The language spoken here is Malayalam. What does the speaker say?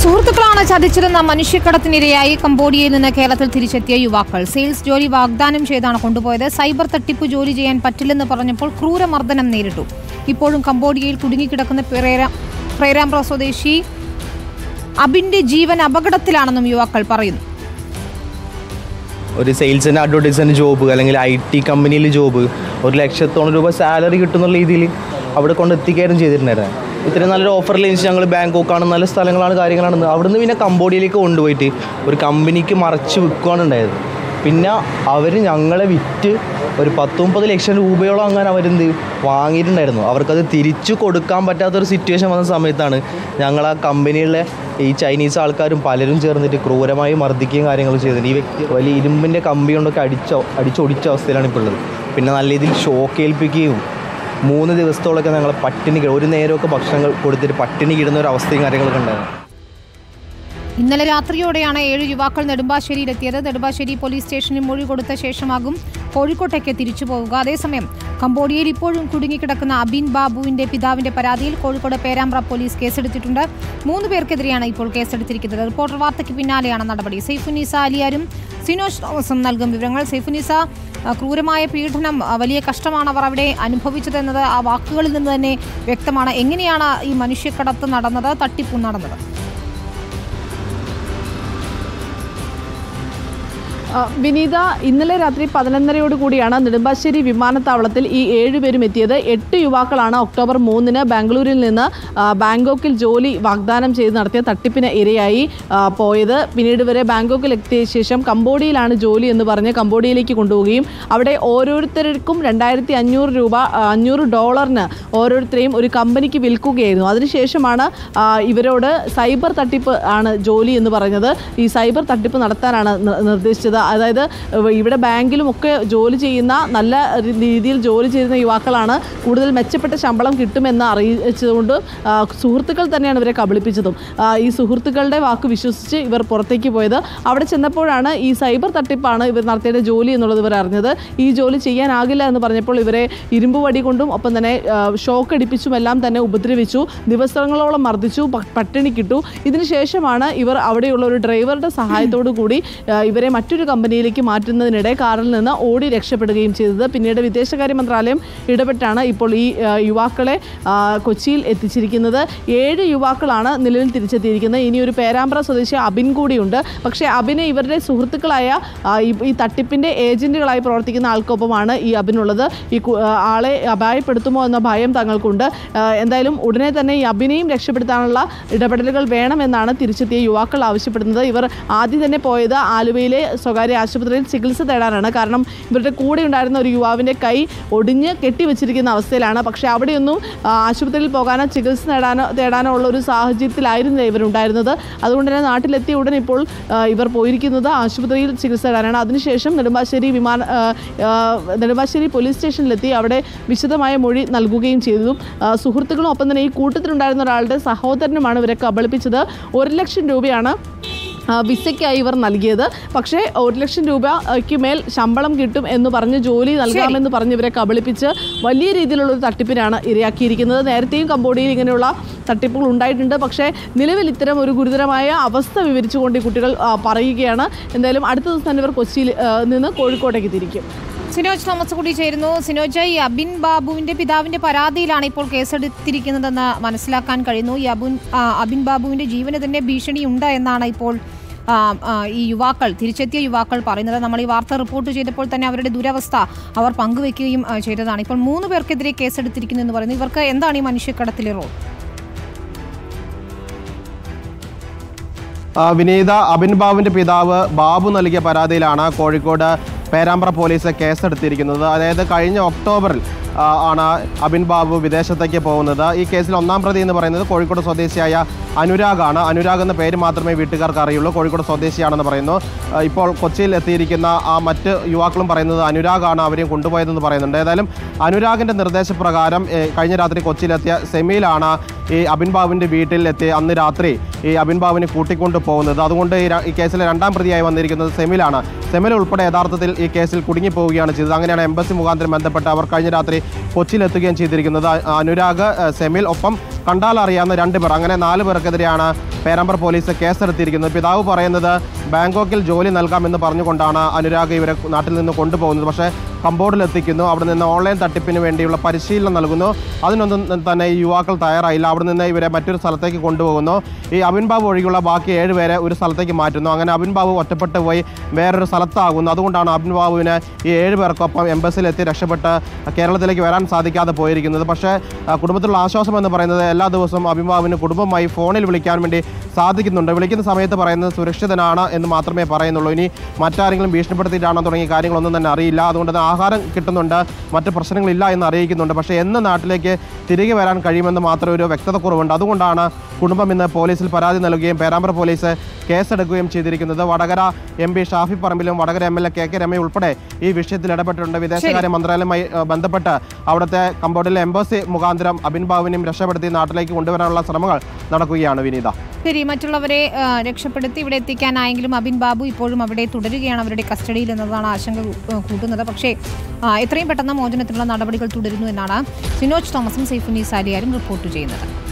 സുഹൃത്തുക്കളാണ് ചതിച്ചതെന്ന മനുഷ്യക്കടത്തിനിരയായി കംബോഡിയയിൽ നിന്ന് കേരളത്തിൽ തിരിച്ചെത്തിയ യുവാക്കൾ സെയിൽസ് ജോലി വാഗ്ദാനം ചെയ്താണ് കൊണ്ടുപോയത് സൈബർ തട്ടിപ്പ് ജോലി ചെയ്യാൻ പറ്റില്ലെന്ന് പറഞ്ഞപ്പോൾ ക്രൂരമർദ്ദനം നേരിട്ടു ഇപ്പോഴും കംബോഡിയയിൽ കുടുങ്ങിക്കിടക്കുന്ന പ്രേര- പ്രേരാമ്പ്ര സ്വദേശി അബിന്റെ ജീവൻ അപകടത്തിലാണെന്നും യുവാക്കൾ പറയുന്നു ഒരു സെയിൽസിൻ്റെ അഡ്വർടൈസിൻ്റെ ജോബ് അല്ലെങ്കിൽ ഐ ടി കമ്പനിയിൽ ജോബ് ഒരു ലക്ഷത്തോളം രൂപ സാലറി കിട്ടുന്ന രീതിയിൽ അവിടെ കൊണ്ട് എത്തിക്കാനും ചെയ്തിട്ടുണ്ടായിരുന്നു ഇത്രയും നല്ലൊരു ഓഫറിൽ എനിക്ക് ഞങ്ങൾ ബാങ്കോക്കാണ് നല്ല സ്ഥലങ്ങളാണ് കാര്യങ്ങളാണ് അവിടുന്ന് പിന്നെ കംബോഡിയയിലേക്ക് കൊണ്ടുപോയിട്ട് ഒരു കമ്പനിക്ക് മറച്ച് വിൽക്കുകയാണ് ഉണ്ടായത് പിന്നെ അവർ ഞങ്ങളെ വിറ്റ് ഒരു പത്ത് മുപ്പത് ലക്ഷം രൂപയോളം അങ്ങനെ അവരെന്ത് വാങ്ങിയിട്ടുണ്ടായിരുന്നു അവർക്കത് തിരിച്ചു കൊടുക്കാൻ പറ്റാത്തൊരു സിറ്റുവേഷൻ വന്ന സമയത്താണ് ഞങ്ങൾ ആ കമ്പനിയിലെ ഈ ചൈനീസ് ആൾക്കാരും പലരും ചേർന്നിട്ട് ക്രൂരമായി മർദ്ദിക്കുകയും കാര്യങ്ങളും ചെയ്തിട്ടുണ്ട് ഈ വ്യക്തി വലിയ ഇരുമ്പിൻ്റെ കമ്പി കൊണ്ടൊക്കെ അടിച്ച അടിച്ചൊടിച്ച അവസ്ഥയിലാണ് ഇപ്പോൾ ഉള്ളത് പിന്നെ നല്ല രീതിയിൽ ഷോക്ക് ഏൽപ്പിക്കുകയും മൂന്ന് ദിവസത്തോളമൊക്കെ ഞങ്ങൾ പട്ടിണി കിട- ഒരു നേരമൊക്കെ ഭക്ഷണങ്ങൾ കൊടുത്തിട്ട് പട്ടിണി കിടുന്ന ഒരു അവസ്ഥയും കാര്യങ്ങളൊക്കെ ഉണ്ടായിരുന്നു ഇന്നലെ രാത്രിയോടെയാണ് ഏഴ് യുവാക്കൾ നെടുമ്പാശ്ശേരിയിലെത്തിയത് നെടുമ്പാശ്ശേരി പോലീസ് സ്റ്റേഷനിൽ മൊഴി കൊടുത്ത ശേഷമാകും കോഴിക്കോട്ടേക്ക് തിരിച്ചു പോവുക അതേസമയം കംബോഡിയയിൽ ഇപ്പോഴും കുടുങ്ങിക്കിടക്കുന്ന അബിൻ ബാബുവിന്റെ പിതാവിന്റെ പരാതിയിൽ കോഴിക്കോട് പേരാമ്പ്ര പോലീസ് കേസെടുത്തിട്ടുണ്ട് മൂന്ന് പേർക്കെതിരെയാണ് ഇപ്പോൾ കേസെടുത്തിരിക്കുന്നത് റിപ്പോർട്ടർ വാർത്തയ്ക്ക് പിന്നാലെയാണ് നടപടി സൈഫുനിസ അലിയാരും സിനോജ് തോമസും നൽകും വിവരങ്ങൾ സൈഫുനിസ ആ, ക്രൂരമായ പീഡനം ആ, വലിയ കഷ്ടമാണ് അവർ അവിടെ അനുഭവിച്ചതെന്നത് ആ വാക്കുകളിൽ നിന്ന് തന്നെ വ്യക്തമാണ് എങ്ങനെയാണ് ഈ മനുഷ്യക്കടത്ത് നടന്നത് തട്ടിപ്പു നടന്നത് ആ, വിനീത ഇന്നലെ രാത്രി പതിനൊന്നരയോട് കൂടിയാണ് നെടുമ്പാശ്ശേരി വിമാനത്താവളത്തിൽ ഈ ഏഴുപേരും എത്തിയത് എട്ട് യുവാക്കളാണ് ഒക്ടോബർ മൂന്നിന് ബാംഗ്ലൂരിൽ നിന്ന് ആ, ബാങ്കോക്കിൽ ജോലി വാഗ്ദാനം ചെയ്ത് നടത്തിയ തട്ടിപ്പിന് ഇരയായി ആ, പോയത് പിന്നീട് ഇവരെ ബാങ്കോക്കിൽ എത്തിയ ശേഷം കംബോഡിയയിലാണ് ജോലി എന്ന് പറഞ്ഞ് കംബോഡിയയിലേക്ക് കൊണ്ടുപോവുകയും അവിടെ ഓരോരുത്തർക്കും രണ്ടായിരത്തി അഞ്ഞൂറ് രൂപ ആ, അഞ്ഞൂറ് ഡോളറിന് ഓരോരുത്തരെയും ഒരു കമ്പനിക്ക് വിൽക്കുകയായിരുന്നു അതിനുശേഷമാണ് ആ, ഇവരോട് സൈബർ തട്ടിപ്പ് ആണ് ജോലി എന്ന് പറഞ്ഞത് ഈ സൈബർ തട്ടിപ്പ് നടത്താനാണ് നി- നിർദ്ദേശിച്ചത് അതായത് ഇവ- ഇവിടെ ബാങ്കിലും ഒക്കെ ജോലി ചെയ്യുന്ന നല്ല രി- രീതിയിൽ ജോലി ചെയ്യുന്ന യുവാക്കളാണ് കൂടുതൽ മെച്ചപ്പെട്ട ശമ്പളം കിട്ടുമെന്ന് അറിയിച്ചതുകൊണ്ട് ആ, സുഹൃത്തുക്കൾ തന്നെയാണ് ഇവരെ കബളിപ്പിച്ചതും ആ, ഈ സുഹൃത്തുക്കളുടെ വാക്ക് വിശ്വസിച്ച് ഇവർ പുറത്തേക്ക് പോയത് അവിടെ ചെന്നപ്പോഴാണ് ഈ സൈബർ തട്ടിപ്പാണ് ഇവർ നടത്തിയ ജോലി എന്നുള്ളത് ഇവർ അറിഞ്ഞത് ഈ ജോലി ചെയ്യാനാകില്ല എന്ന് പറഞ്ഞപ്പോൾ ഇവരെ ഇരുമ്പ് വടി കൊണ്ടും ഒപ്പം തന്നെ ആ, ഷോക്ക് അടിപ്പിച്ചും എല്ലാം തന്നെ ഉപദ്രവിച്ചു ദിവസങ്ങളോളം മർദ്ദിച്ചു പ- പട്ടിണിക്കിട്ടു ഇതിനുശേഷമാണ് ഇവർ അവിടെയുള്ള ഒരു ഡ്രൈവറുടെ സഹായത്തോടു കൂടി ആ, ഇവരെ മറ്റൊരു കമ്പനിയിലേക്ക് മാറ്റുന്നതിനിടെ കാറിൽ നിന്ന് ഓടി രക്ഷപ്പെടുകയും ചെയ്തത് പിന്നീട് വിദേശകാര്യ മന്ത്രാലയം ഇടപെട്ടാണ് ഇപ്പോൾ ഈ ആ, യുവാക്കളെ ആ, കൊച്ചിയിൽ എത്തിച്ചിരിക്കുന്നത് ഏഴ് യുവാക്കളാണ് നിലവിൽ തിരിച്ചെത്തിയിരിക്കുന്നത് ഇനി ഒരു പേരാമ്പ്ര സ്വദേശി അബിൻ കൂടിയുണ്ട് പക്ഷേ അബിന് ഇവരുടെ സുഹൃത്തുക്കളായ ആ, ഈ- ഈ തട്ടിപ്പിൻ്റെ ഏജന്റുകളായി പ്രവർത്തിക്കുന്ന ആൾക്കൊപ്പമാണ് ഈ അബിനുള്ളത് ഈ കു- ആ, ആളെ അപായപ്പെടുത്തുമോ എന്ന ഭയം തങ്ങൾക്കുണ്ട് ആ, എന്തായാലും ഉടനെ തന്നെ ഈ അബിനെയും രക്ഷപ്പെടുത്താനുള്ള ഇടപെടലുകൾ വേണമെന്നാണ് തിരിച്ചെത്തിയ യുവാക്കൾ ആവശ്യപ്പെടുന്നത് ഇവർ ആദ്യം തന്നെ പോയത് ആലുവയിലെ സ്വകാര്യ ആശുപത്രിയിൽ ചികിത്സ തേടാനാണ് കാരണം ഇവരുടെ കൂടെ ഉണ്ടായിരുന്ന ഒരു യുവാവിൻ്റെ കൈ ഒടിഞ്ഞ് കെട്ടിവെച്ചിരിക്കുന്ന അവസ്ഥയിലാണ് പക്ഷേ അവിടെയൊന്നും ആ, ആശുപത്രിയിൽ പോകാനോ ചികിത്സ നേടാനോ തേടാനോ ഉള്ള ഒരു സാഹചര്യത്തിലായിരുന്നില്ല ഇവരുണ്ടായിരുന്നത് അതുകൊണ്ട് തന്നെ നാട്ടിലെത്തിയ ഉടൻ ഇപ്പോൾ ആ, ഇവർ പോയിരിക്കുന്നത് ആശുപത്രിയിൽ ചികിത്സ തേടാനാണ് അതിനുശേഷം നെടുമ്പാശ്ശേരി വിമാന ആ, ആ, നെടുമ്പാശ്ശേരി പോലീസ് സ്റ്റേഷനിലെത്തി അവിടെ വിശദമായ മൊഴി നൽകുകയും ചെയ്തു ആ, സുഹൃത്തുക്കളും ഒപ്പം തന്നെ ഈ കൂട്ടത്തിലുണ്ടായിരുന്ന ഒരാളുടെ സഹോദരനുമാണ് ഇവരെ കബളിപ്പിച്ചത് ഒരു ലക്ഷം രൂപയാണ് ആ, വിസയ്ക്കായി ഇവർ നൽകിയത് പക്ഷേ ഒരു ലക്ഷം രൂപയ്ക്ക് മേൽ ശമ്പളം കിട്ടും എന്ന് പറഞ്ഞ് ജോലി നൽകാമെന്ന് പറഞ്ഞ് ഇവരെ കബളിപ്പിച്ച് വലിയ രീതിയിലുള്ള ഒരു തട്ടിപ്പിനാണ് ഇരയാക്കിയിരിക്കുന്നത് നേരത്തെയും കംബോഡിയയിൽ ഇങ്ങനെയുള്ള തട്ടിപ്പുകൾ ഉണ്ടായിട്ടുണ്ട് പക്ഷേ നിലവിൽ ഇത്തരം ഒരു ഗുരുതരമായ അവസ്ഥ വിവരിച്ചുകൊണ്ട് ഈ കുട്ടികൾ ആ, പറയുകയാണ് എന്തായാലും അടുത്ത ദിവസം തന്നെ ഇവർ കൊച്ചിയിൽ ആ, നിന്ന് കോഴിക്കോട്ടേക്ക് തിരിക്കും സിനോജ് തോമസ് കൂടി ചേരുന്നു സിനോജ് ഈ അബിൻ ബാബുവിന്റെ പിതാവിന്റെ പരാതിയിലാണ് ഇപ്പോൾ കേസെടുത്തിരിക്കുന്നതെന്ന് മനസ്സിലാക്കാൻ കഴിയുന്നു ഈ അബുൻ ആ, അബിൻ ബാബുവിന്റെ ജീവന് തന്നെ ഭീഷണിയുണ്ട് എന്നാണ് ഇപ്പോൾ ആ, ആ, ഈ യുവാക്കൾ തിരിച്ചെത്തിയ യുവാക്കൾ പറയുന്നത് നമ്മൾ ഈ വാർത്ത റിപ്പോർട്ട് ചെയ്തപ്പോൾ തന്നെ അവരുടെ ദുരവസ്ഥ അവർ പങ്കുവെക്കുകയും ആ, ചെയ്തതാണ് ഇപ്പോൾ മൂന്ന് പേർക്കെതിരെ കേസെടുത്തിരിക്കുന്നു എന്ന് പറയുന്നു ഇവർക്ക് എന്താണ് ഈ മനുഷ്യക്കടത്തിലെ റോൾ ആ, വിനീത അബിൻ ബാബുവിൻ്റെ പിതാവ് ബാബു നൽകിയ പരാതിയിലാണ് കോഴിക്കോട് പേരാമ്പ്ര പോലീസ് കേസെടുത്തിരിക്കുന്നത് അതായത് കഴിഞ്ഞ ഒക്ടോബറിൽ ആ, ആണ് അബിൻ ബാബു വിദേശത്തേക്ക് പോകുന്നത് ഈ കേസിൽ ഒന്നാം പ്രതി എന്ന് പറയുന്നത് കോഴിക്കോട് സ്വദേശിയായ അനുരാഗാണ് അനുരാഗ് എന്ന പേര് മാത്രമേ വീട്ടുകാർക്ക് അറിയുള്ളൂ കോഴിക്കോട് സ്വദേശിയാണെന്ന് പറയുന്നു ആ, ഇപ്പോൾ കൊച്ചിയിൽ എത്തിയിരിക്കുന്ന ആ മറ്റ് യുവാക്കളും പറയുന്നത് അനുരാഗാണ് അവരെയും കൊണ്ടുപോയതെന്ന് പറയുന്നുണ്ട് ഏതായാലും അനുരാഗിൻ്റെ നിർദ്ദേശപ്രകാരം ഏ, കഴിഞ്ഞ രാത്രി കൊച്ചിയിലെത്തിയ സെമിയിലാണ് ഈ അബിൻ ബാബുവിൻ്റെ വീട്ടിൽ എത്തി അന്ന് രാത്രി ഈ അബിൻ ബാബുവിനെ കൂട്ടിക്കൊണ്ട് പോകുന്നത് അതുകൊണ്ട് ഈ ര- ഈ കേസിലെ രണ്ടാം പ്രതിയായി വന്നിരിക്കുന്നത് സെമിലാണ് സെമിൽ ഉൾപ്പെടെ യഥാർത്ഥത്തിൽ ഈ കേസിൽ കുടുങ്ങിപ്പോവുകയാണ് ചെയ്തത് അങ്ങനെയാണ് എംബസി മുഖാന്തരം ബന്ധപ്പെട്ട് അവർ കഴിഞ്ഞ രാത്രി കൊച്ചിയിൽ എത്തുകയും ചെയ്തിരിക്കുന്നത് അ- അനുരാഗ് ഏഹ്, സെമിൽ ഒപ്പം കണ്ടാൽ അറിയാവുന്ന രണ്ട് പേർ അങ്ങനെ നാല് പേർക്കെതിരെയാണ് പേരാമ്പ്ര പോലീസ് കേസെടുത്തിരിക്കുന്നത് പിതാവ് പറയുന്നത് ബാങ്കോക്കിൽ ജോലി നൽകാമെന്ന് പറഞ്ഞുകൊണ്ടാണ് അനുരാഗ് ഇവരെ നാട്ടിൽ നിന്ന് കൊണ്ടുപോകുന്നത് പക്ഷേ കമ്പോഡിൽ എത്തിക്കുന്നു അവിടെ നിന്ന് ഓൺലൈൻ തട്ടിപ്പിന് വേണ്ടിയുള്ള പരിശീലനം നൽകുന്നു അതിനൊന്നും തന്നെ ഈ യുവാക്കൾ തയ്യാറായില്ല അവിടെ നിന്ന് ഇവരെ മറ്റൊരു സ്ഥലത്തേക്ക് കൊണ്ടുപോകുന്നു ഈ അബിൻ ബാബു ഒഴികെയുള്ള ബാക്കി ഏഴ് പേരെ ഒരു സ്ഥലത്തേക്ക് മാറ്റുന്നു അങ്ങനെ അബിൻ ബാബു ഒറ്റപ്പെട്ട് പോയി വേറൊരു സ്ഥലത്താകുന്നു അതുകൊണ്ടാണ് അബിൻ ബാബുവിന് ഈ ഏഴ് പേർക്കൊപ്പം എംബസിലെത്തി രക്ഷപ്പെട്ട് കേരളത്തിലേക്ക് വരാൻ സാധിക്കാതെ പോയിരിക്കുന്നത് പക്ഷേ ആ, കുടുംബത്തിലുള്ള ആശ്വാസം എന്ന് പറയുന്നത് എല്ലാ ദിവസവും അബിൻ ബാബുവിന് കുടുംബമായി ഫോണിൽ വിളിക്കാൻ വേണ്ടി സാധിക്കുന്നുണ്ട് വിളിക്കുന്ന സമയത്ത് പറയുന്നത് സുരക്ഷിതനാണ് എന്ന് മാത്രമേ പറയുന്നുള്ളൂ ഇനി മറ്റാരെങ്കിലും ഭീഷണിപ്പെടുത്തിയിട്ടാണോ തുടങ്ങിയ കാര്യങ്ങളൊന്നും തന്നെ അറിയില്ല അതുകൊണ്ട് തന്നെ ആഹാരം കിട്ടുന്നുണ്ട് മറ്റ് പ്രശ്നങ്ങളില്ല എന്ന് അറിയിക്കുന്നുണ്ട് പക്ഷേ എന്ന് നാട്ടിലേക്ക് തിരികെ വരാൻ കഴിയുമെന്ന് മാത്രം ഒരു വ്യക്തത കുറവുണ്ട് അതുകൊണ്ടാണ് കുടുംബം ഇന്ന് പോലീസിൽ പരാതി നൽകുകയും പേരാമ്പ്ര പോലീസ് കേസെടുക്കുകയും ചെയ്തിരിക്കുന്നത് വടകര എം പി ഷാഫി പറമ്പിലും Vadakara M L A K K രമയും ഉൾപ്പെടെ ഈ വിഷയത്തിൽ ഇടപെട്ടിട്ടുണ്ട് വിദേശകാര്യ മന്ത്രാലയവുമായി ഏഹ്, ബന്ധപ്പെട്ട് അവിടുത്തെ കമ്പോഡിലെ എംബസി മുഖാന്തരം അബിൻ ബാബുവിനെയും രക്ഷപ്പെടുത്തി നാട്ടിലേക്ക് കൊണ്ടുവരാനുള്ള ശ്രമങ്ങൾ നടക്കുകയാണ് വിനീത ശരി മറ്റുള്ളവരെ ആ, രക്ഷപ്പെടുത്തി ഇവിടെ എത്തിക്കാനായെങ്കിലും അബിൻ ബാബു ഇപ്പോഴും അവിടെ തുടരുകയാണ് അവരുടെ കസ്റ്റഡിയിൽ എന്നതാണ് ആശങ്ക കൂ- ആ, കൂട്ടുന്നത് പക്ഷേ ആ, എത്രയും പെട്ടെന്ന് മോചനത്തിനുള്ള നടപടികൾ തുടരുന്നു എന്നാണ് സിനോജ് തോമസും സൈഫുനി സാലിയാരും റിപ്പോർട്ട് ചെയ്യുന്നത്